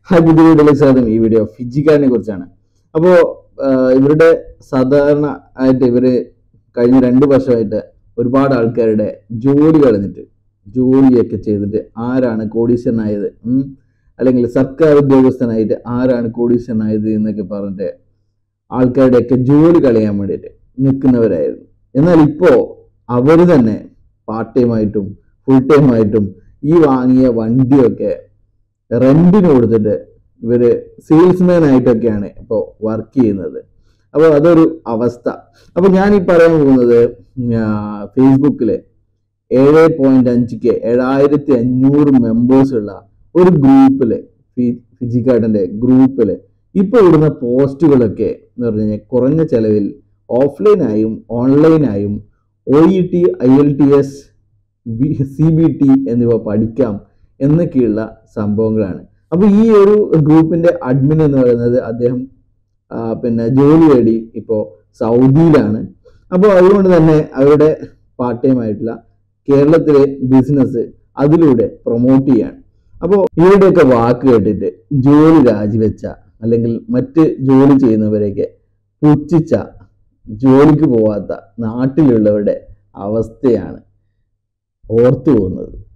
hi പുതിയ വീഡിയോയിലേക്ക് സ്വാഗതം ഈ വീഡിയോ ഫിജിക്കാരനെ കുറിച്ചാണ് അപ്പോൾ ഇവരുടെ സാധാരണ ആയിട്ട് ഇവര് കഴിഞ്ഞ രണ്ട് വർഷമായിട്ട് ഒരുപാട് ആൾക്കാരുടെ ജോലി കളഞ്ഞിട്ട് ജോലിയൊക്കെ ചെയ്തിട്ട് ആരാണ് കോടീശ്വരനായത് ഉം, അല്ലെങ്കിൽ സർക്കാർ ഉദ്യോഗസ്ഥനായിട്ട് ആരാണ് കോടീശ്വരനായത് എന്നൊക്കെ പറഞ്ഞിട്ട് ആൾക്കാരുടെയൊക്കെ ജോലി കളയാൻ വേണ്ടിയിട്ട് നിൽക്കുന്നവരായിരുന്നു എന്നാൽ ഇപ്പോൾ അവർ തന്നെ പാർട്ട് ടൈം ആയിട്ടും ഫുൾ ടൈം ആയിട്ടും ഈ വാങ്ങിയ വണ്ടിയൊക്കെ റെന്റിന് കൊടുത്തിട്ട് ഇവര് സെയിൽസ്മാൻ ആയിട്ടൊക്കെയാണ് ഇപ്പോൾ വർക്ക് ചെയ്യുന്നത് അപ്പോൾ അതൊരു അവസ്ഥ അപ്പോൾ ഞാൻ ഈ പറയാൻ പോകുന്നത് ഫേസ്ബുക്കിൽ ഏഴ് പോയിന്റ് അഞ്ച് കെ ഏഴായിരത്തി അഞ്ഞൂറ് മെമ്പേഴ്സ് ഉള്ള ഒരു ഗ്രൂപ്പിൽ ഫിജിക്കാർഡിന്റെ ഗ്രൂപ്പിൽ ഇപ്പോൾ ഇടുന്ന പോസ്റ്റുകളൊക്കെ എന്ന് പറഞ്ഞു കഴിഞ്ഞാൽ കുറഞ്ഞ ചെലവിൽ ഓഫ്ലൈനായും ഓൺലൈനായും O E T I L T S B C B T എന്നിവ പഠിക്കാം എന്നൊക്കെയുള്ള സംഭവങ്ങളാണ് അപ്പൊ ഈ ഒരു ഗ്രൂപ്പിന്റെ അഡ്മിൻ എന്ന് പറയുന്നത് അദ്ദേഹം ആ, പിന്നെ ജോലി നേടി ഇപ്പോൾ സൗദിയിലാണ് അപ്പോൾ അതുകൊണ്ട് തന്നെ അവരുടെ പാർട്ട് ടൈം ആയിട്ടുള്ള കേരളത്തിലെ ബിസിനസ് അതിലൂടെ പ്രൊമോട്ട് ചെയ്യാണ് അപ്പോൾ ഇവരുടെയൊക്കെ വാക്ക് കേട്ടിട്ട് ജോലി രാജിവെച്ച അല്ലെങ്കിൽ മറ്റ് ജോലി ചെയ്യുന്നവരെയൊക്കെ പുച്ഛിച്ച ജോലിക്ക് പോവാത്ത നാട്ടിലുള്ളവരുടെ അവസ്ഥയാണ് ഓർത്തു പോകുന്നത്